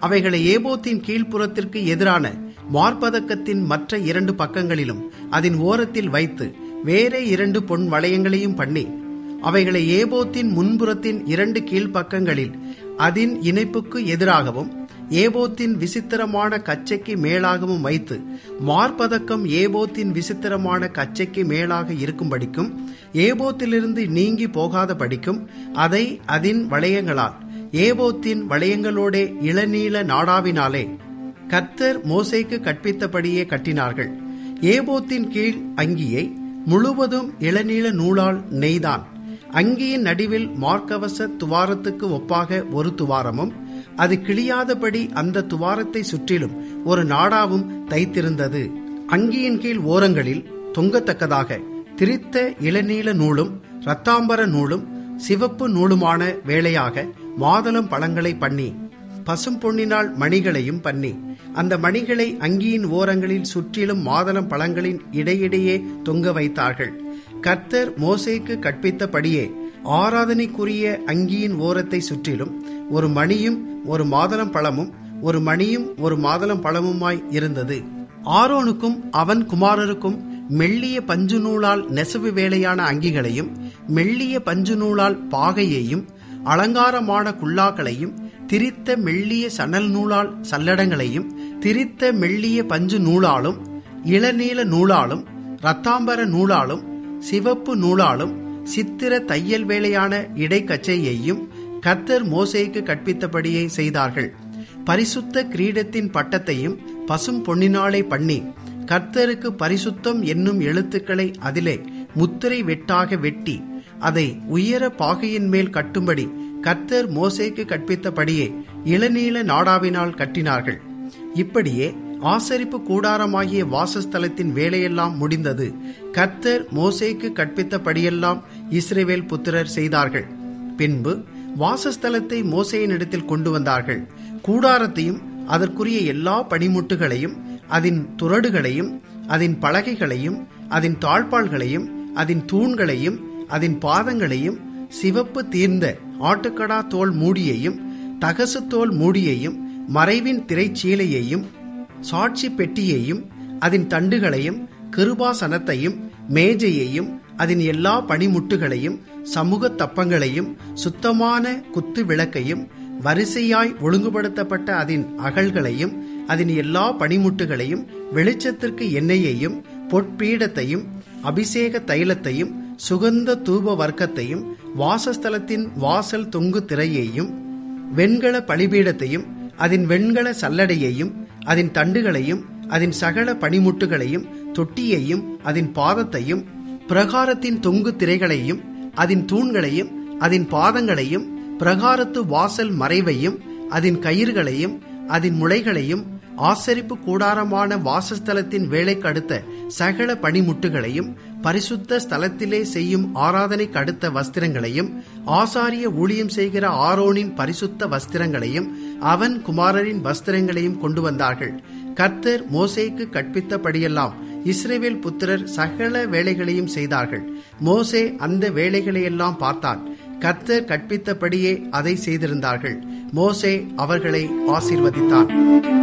அவைகளை ஏபோத்தின் கீழ்ப்புறத்திற்கு எதிரான மார்பதக்கத்தின் மற்ற இரண்டு பக்கங்களிலும் அதன் ஓரத்தில் வைத்து வேறே இரண்டு பொன் வளையங்களையும் பண்ணி அவைகளை ஏபோத்தின் முன்புறத்தின் இரண்டு கீழ்ப்பக்கங்களில் அதன் இணைப்புக்கு எதிராகவும் ஏபோத்தின் விசித்திரமான கச்சைக்கு மேலாகவும் வைத்து மார்பதக்கம் ஏபோத்தின் விசித்திரமான கச்சைக்கு மேலாக இருக்கும்படிக்கும் ஏபோத்திலிருந்து நீங்கி போகாத படிக்கும் அதை அதன் வளையங்களால் ஏபோத்தின் வளையங்களோட இளநீல நாடாவினாலே கர்த்தர் மோசைக்கு கற்பித்தபடியே கட்டினார்கள் ஏபோத்தின் கீழ் அங்கியை முழுவதும் இளநீல நூலால் நெய்தான் அங்கியின் நடுவில் மார்க்கவச துவாரத்துக்கு ஒப்பாக ஒரு துவாரமும் அது கிழியாதபடி அந்த துவாரத்தை சுற்றிலும் ஒரு நாடாவும் தைத்திருந்தது அங்கியின் கீழ் ஓரங்களில் தொங்கத்தக்கதாக திரித்த இளநீல நூலும் இரத்தாம்பர நூலும் சிவப்பு நூலுமான வேலையாக மாதளம் பழங்களை பண்ணி பசும் பொன்னினால் மணிகளையும் பண்ணி அந்த மணிகளை அங்கியின் ஓரங்களில் சுற்றிலும் மாதளம் பழங்களின் இடையிடையே தொங்க வைத்தார்கள் கர்த்தர் மோசேக்கு கற்பித்தபடியே ஆராதனைக்குரிய அங்கியின் ஓரத்தை சுற்றிலும் ஒரு மணியும் ஒரு மாதளம் பழமும் ஒரு மணியும் ஒரு மாதளம் பழமுமாய் இருந்தது ஆரோனுக்கும் அவன் குமாரருக்கும் மெல்லிய பஞ்சு நூலால் நெசவு வேலையான அங்கிகளையும் மெல்லிய பஞ்சு நூலால் பாகையையும் அலங்காரமான குல்லாக்களையும் திரித்த மெல்லிய சணல் நூலால் சல்லடங்களையும் திரித்த மெல்லிய பஞ்சு நூலாலும் இளநீல நூலாலும் இரத்தாம்பர நூலாலும் சிவப்பு நூலாலும் சித்திர தையல் வேலையான இடைக்கச்சையையும் கர்த்தர் மோசேக்கு கற்பித்தபடியே செய்தார்கள் பரிசுத்த கிரீடத்தின் பட்டத்தையும் பசும் பொன்னினாலே பண்ணி கர்த்தருக்கு பரிசுத்தம் என்னும் எழுத்துக்களை அதிலே முத்திரை வெட்டாக வெட்டி அதை உயர பாகையின் மேல் கட்டும்படி கர்த்தர் மோசேக்கு கற்பித்தபடியே இளநீல நாடாவினால் கட்டினார்கள் இப்படியே ஆசரிப்பு கூடாரமாகிய வாசஸ்தலத்தின் வேலையெல்லாம் முடிந்தது கர்த்தர் மோசேக்கு கற்பித்தபடியெல்லாம் இஸ்ரேவேல் புத்திரர் செய்தார்கள் பின்பு வாசஸ்தலத்தை மோசையினிடத்தில் கொண்டு வந்தார்கள் கூடாரத்தையும் அதற்குரிய எல்லா பனிமுட்டுகளையும் அதன் துரடுகளையும் அதன் பலகைகளையும் அதன் தாழ்பாள்களையும் அதன் தூண்களையும் அதன் பாதங்களையும் சிவப்பு தீர்ந்த ஆட்டுக்கடா தோல் மூடியையும் தகசு தோல் மூடியையும் மறைவின் திரைச்சீலையையும் சாட்சி பெட்டியையும் அதன் தண்டுகளையும் கிருபாசனத்தையும் மேஜையையும் அதன் எல்லா பனிமுட்டுகளையும் சமூக தப்பங்களையும் சுத்தமான குத்து விளக்கையும் வரிசையாய் ஒழுங்குபடுத்தப்பட்ட அதன் அகல்களையும் அதன் எல்லா பனிமுட்டுகளையும் வெளிச்சத்திற்கு எண்ணெயையும் பொற்பீடத்தையும் அபிஷேக தைலத்தையும் சுகந்த தூப வர்க்கத்தையும் வாசஸ்தலத்தின் வாசல் தொங்கு திரையையும் வெண்கல பலிபீடத்தையும் அதன் வெண்கல சல்லடையையும் அதன் தண்டுகளையும் அதன் சகல பனிமுட்டுகளையும் தொட்டியையும் அதன் பாதத்தையும் பிரகாரத்தின் தொங்கு திரைகளையும் அதன் தூண்களையும் அதன் பாதங்களையும் பிரகாரத்து வாசல் மறைவையும் அதன் கயிறுகளையும் அதன் முளைகளையும் ஆசரிப்பு கூடாரமான வாசஸ்தலத்தின் வேலைக்கு அடுத்த சகல பணிமுட்டுகளையும் பரிசுத்த ஸ்தலத்திலே செய்யும் ஆராதனைக்கு அடுத்த வஸ்திரங்களையும் ஆசாரிய ஊழியம் செய்கிற ஆரோனின் பரிசுத்த வஸ்திரங்களையும் அவன் குமாரரின் வஸ்திரங்களையும் கொண்டு வந்தார்கள் கர்த்தர் மோசேக்கு கற்பித்தபடியெல்லாம் இஸ்ரேவேல் புத்திரர் சகல வேலைகளையும் செய்தார்கள் மோசே அந்த வேலைகளையெல்லாம் பார்த்தான் கர்த்தர் கற்பித்தபடியே அதை செய்திருந்தார்கள் மோசே அவர்களை ஆசீர்வதித்தான்